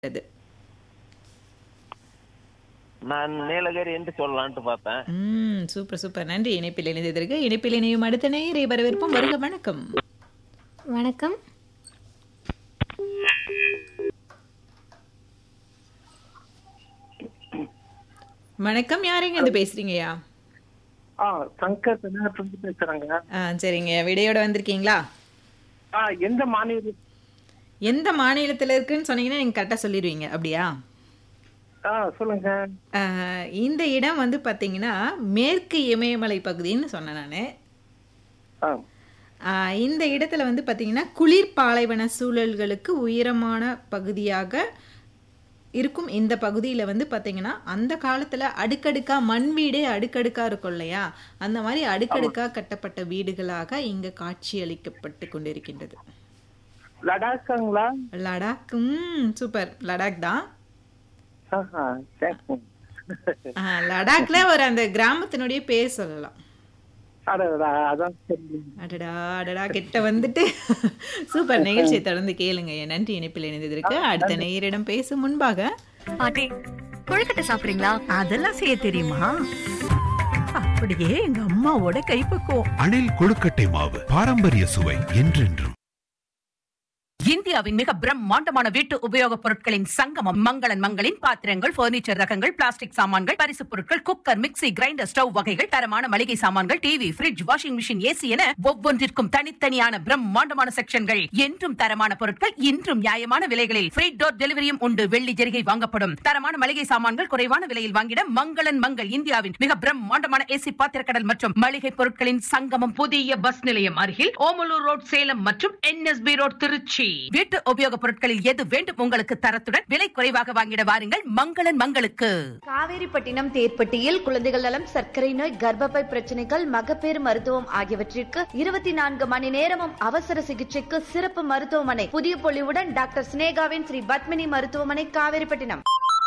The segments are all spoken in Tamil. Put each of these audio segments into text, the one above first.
அது. நான் நீலகிரி என்று சொல்லலான்ட்டு பார்த்தேன் ம் சூப்பர் சூப்பர் நன்றி இணைப்பில் இணைந்ததற்கு இணைப்பில் இணையும் அடுத்த நேயரை வரவேற்போம் வருக வணக்கம் வணக்கம் வணக்கம் யாருங்க இருந்து பேசுறீங்கய்யா ஆ சங்கர் தென்னாட்டிலிருந்து பேசுறேங்க ஆ சரிங்க விடையோட வந்திருக்கீங்களா ஆ எந்த மாநில எந்த மாநிலத்தில் இருக்குன்னு சொன்னீங்கன்னா நீங்கள் கரெக்டாக சொல்லிடுவீங்க அப்படியா ஆ சொல்லுங்க ஆ, இந்த இடம் வந்து பார்த்தீங்கன்னா மேற்கு இமயமலை பகுதின்னு சொன்னேன் நான் ஆ இந்த இடத்துல வந்து பார்த்தீங்கன்னா குளிர் பாலைவன சூழல்களுக்கு உயரமான பகுதியாக இருக்கும் இந்த பகுதியில் வந்து பார்த்தீங்கன்னா அந்த காலத்தில் அடுக்கடுக்கா மண் வீடே அடுக்கடுக்கா இருக்கும் இல்லையா அந்த மாதிரி அடுக்கடுக்கா கட்டப்பட்ட வீடுகளாக இங்கே காட்சியளிக்கப்பட்டு கொண்டிருக்கின்றது லடாக்காங்களா லடாக் ம் சூப்பர் லடாக் தான் ஆஹா தேங்க்யூ ஆ, லடாக்ல ஒரு அந்த கிராமத்தினுடைய பேர் சொல்லலாம் அடடா அதான் சரி அடடா அடடா கிட்ட வந்துட்டு சூப்பர் நிகழ்ச்சியை தொடர்ந்து கேளுங்க என் நன்றி இணைப்பில் இணைந்ததற்கு அடுத்த நேயரிடம் பேசும் முன்பாக பாட்டி கொழுக்கட்டை சாப்பிடுறீங்களா அதெல்லாம் செய்ய தெரியுமா அப்படியே எங்க அம்மாவோட கைப்பக்குவம் அணில் கொழுக்கட்டை மாவு பாரம்பரிய சுவை என்றென்றும் இந்தியாவின் மிக பிரம்மாண்டமான வீட்டு உபயோகப் பொருட்களின் சங்கமம் மங்களன் மங்களின் பாத்திரங்கள் பர்னிச்சர் ரகங்கள் பிளாஸ்டிக் சாமான்கள் பரிசுப் பொருட்கள் குக்கர் மிக்ஸி கிரைண்டர் ஸ்டவ் வகைகள் தரமான மளிகை சாமான்கள் TV fridge washing machine AC என ஒவ்வொன்றிற்கும் தனித்தனியான பிரம்மாண்டமான செக்ஷன்கள் என்றும் தரமான பொருட்கள் இன்றும் நியாயமான விலைகளில் ஃப்ரீ டோர் டெலிவரியும் உண்டு வெள்ளி ஜெரிகை வாங்கப்படும் தரமான மளிகை சாமான்கள் குறைவான விலையில் வாங்கிட மங்களன் மங்கள் இந்தியாவின் மிக பிரம்மாண்டமான ஏசி பாத்திரக்கடல் மற்றும் மளிகை பொருட்களின் சங்கமம் புதிய பஸ் நிலையம் அருகில் ஓமலூர் ரோட் சேலம் மற்றும் என்எஸ்பி ரோட் திருச்சி வீட்டு உபயோகப் பொருட்களில் எது வேண்டும் உங்களுக்கு தரத்துடன் விலை குறைவாக வாங்கிட வாருங்கள் மங்களன் மங்களுக்கு காவேரிப்பட்டினம் தேர்ப்பட்டியில் குழந்தைகள் நலம் சர்க்கரை நோய் கர்ப்பப்பை பிரச்சனைகள் மகப்பேறு மருத்துவம் ஆகியவற்றிற்கு இருபத்தி நான்கு மணி நேரமும் அவசர சிகிச்சைக்கு சிறப்பு மருத்துவமனை புதிய பொலிவுடன் டாக்டர் சினேகாவின் ஸ்ரீ பத்மினி மருத்துவமனை காவேரிப்பட்டினம்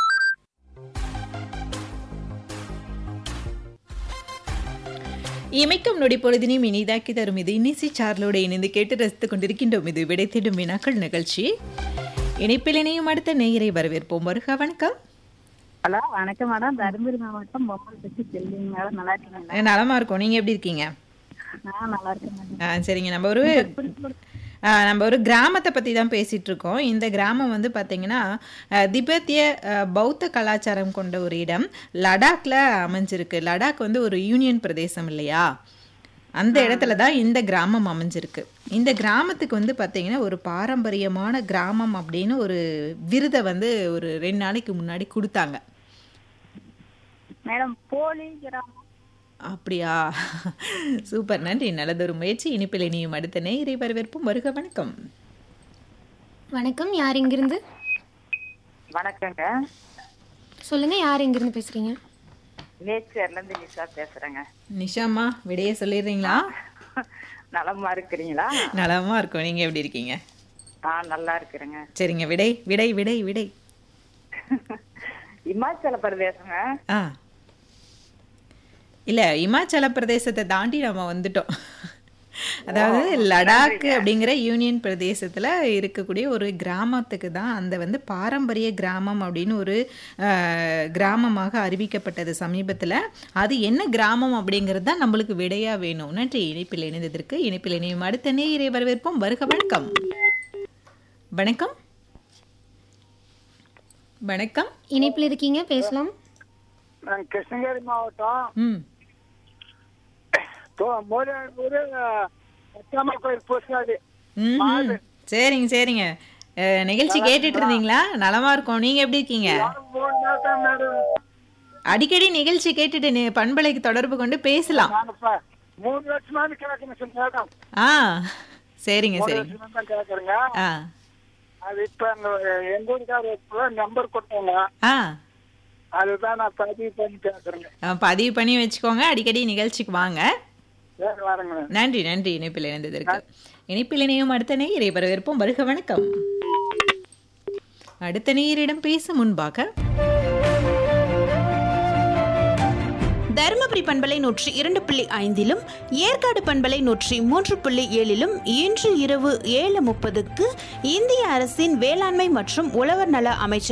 இமைக்கும் நொடி பொழுதினையும் இனிதாக்கி தரும் இது இன்னிசை சார்லோடு இணைந்து கேட்டு ரசித்துக் கொண்டிருக்கின்றோம் இது விடை தேடும் வினாக்கள் நிகழ்ச்சி இணைப்பில் இணையும் அடுத்த நேயரை வரவேற்போம் வருக வணக்கம் ஹலோ வணக்கம் மேடம் தருமபுரி மாவட்டம் பொம்மல் பற்றி செல்விங்க மேடம் நல்லா இருக்கீங்களா அஹ் நலமா இருக்கோம் நீங்க எப்படி இருக்கீங்க நான் நல்லா இருக்கேன் மேடம் ஆ சரிங்க நம்ம ஒரு ஆ, நம்ம ஒரு கிராமத்தை பற்றி தான் பேசிகிட்டு இருக்கோம் இந்த கிராமம் வந்து பார்த்திங்கன்னா அஹ், திபெத்திய அஹ், பௌத்த கலாச்சாரம் கொண்ட ஒரு இடம் லடாக்ல அமைஞ்சிருக்கு லடாக் வந்து ஒரு யூனியன் பிரதேசம் இல்லையா அந்த இடத்துல தான் இந்த கிராமம் அமைஞ்சிருக்கு இந்த கிராமத்துக்கு வந்து பார்த்திங்கன்னா ஒரு பாரம்பரியமான கிராமம் அப்படின்னு ஒரு விருதை வந்து ஒரு ரெண்டு நாளைக்கு முன்னாடி கொடுத்தாங்க மேடம் போலி கிராமம் அப்படியா சூப்பர் நன்றி நல்லதொரு முயற்சி இனிப்பில் இனியும் அடுத்த நேயரை வரவேற்போம் வருக வணக்கம் வணக்கம் யார் இங்கிருந்து வணக்கங்க சொல்லுங்க யார் இங்கிருந்து பேசுறீங்க நேச்சர்ல இருந்து நிஷா பேசுறேங்க நிஷாம்மா விடைய சொல்லிடுறீங்களா நலமா இருக்கிறீங்களா நலமா இருக்கோம் நீங்க எப்படி இருக்கீங்க ஆ நல்லா இருக்கிறேங்க சரிங்க விடை விடை விடை விடை இமாச்சல பிரதேசங்க ஆ இல்ல இமாச்சல பிரதேசத்தை தாண்டி நம்ம வந்துட்டோம் அதாவது லடாக் அப்படிங்கிற யூனியன் பிரதேசத்துல இருக்கக்கூடிய ஒரு கிராமத்துக்கு தான் அந்த வந்து பாரம்பரிய கிராமம் அப்படின்னு ஒரு அஹ், கிராமமாக அறிவிக்கப்பட்டது சமீபத்துல அது என்ன கிராமம் அப்படிங்கிறது தான் நம்மளுக்கு விடையா வேணும் நன்றி இணைப்பில் இணைந்ததற்கு இணைப்பில் இணையும் அடுத்த நேயரை வரவேற்போம் வருக வணக்கம் வணக்கம் வணக்கம் இணைப்பில் இருக்கீங்க பேசலாம் நான் கிருஷ்ணகிரி மாவட்டம் ம் மோரியான்பூர் பச்சாம கோயில் பூசாடி ம், ம். சரிங்க சரிங்க அஹ், நிகழ்ச்சி கேட்டுட்டு இருந்தீங்களா நலமா இருக்கோம் நீங்க எப்படி இருக்கீங்க மூணு நாட்டம் மேடம் அடிக்கடி நிகழ்ச்சி கேட்டுட்டு நி- பண்பலைக்கு தொடர்பு கொண்டு பேசலாம் நான் இப்ப மூணு வருஷமா கேட்கணும் சொல்லி மேடம் ஆ சரிங்க மூணு சரிங்க வருஷமா தான் கேட்கறேங்க ஆ அது இப்ப எங்க எங்க ஊருக்காரர் நம்பர் கொடுத்தாங்க ஆ அதுதான் நான் பதிவு பண்ணி கேட்கறேங்க அஹ், பதிவு பண்ணி வச்சுக்கோங்க அடிக்கடி நிகழ்ச்சிக்கு வாங்க சரி வரேங்க நன்றி நன்றி இணைப்பில் இணைந்ததற்கு இணைப்பில் இணையும் அடுத்த நேயரை வரவேற்போம் வருக வணக்கம் அடுத்த நேயரிடம் பேச முன்பாக தருமபுரி பண்பலை நூற்றி இரண்டு புள்ளி ஐந்திலும் ஏற்காடு பண்பலை நூற்றி மூன்று புள்ளி ஏழிலும் இன்று இரவு ஏழு முப்பதுக்கு இந்திய அரசின் வேளாண்மை மற்றும் உழவர் நல அமைச்சர்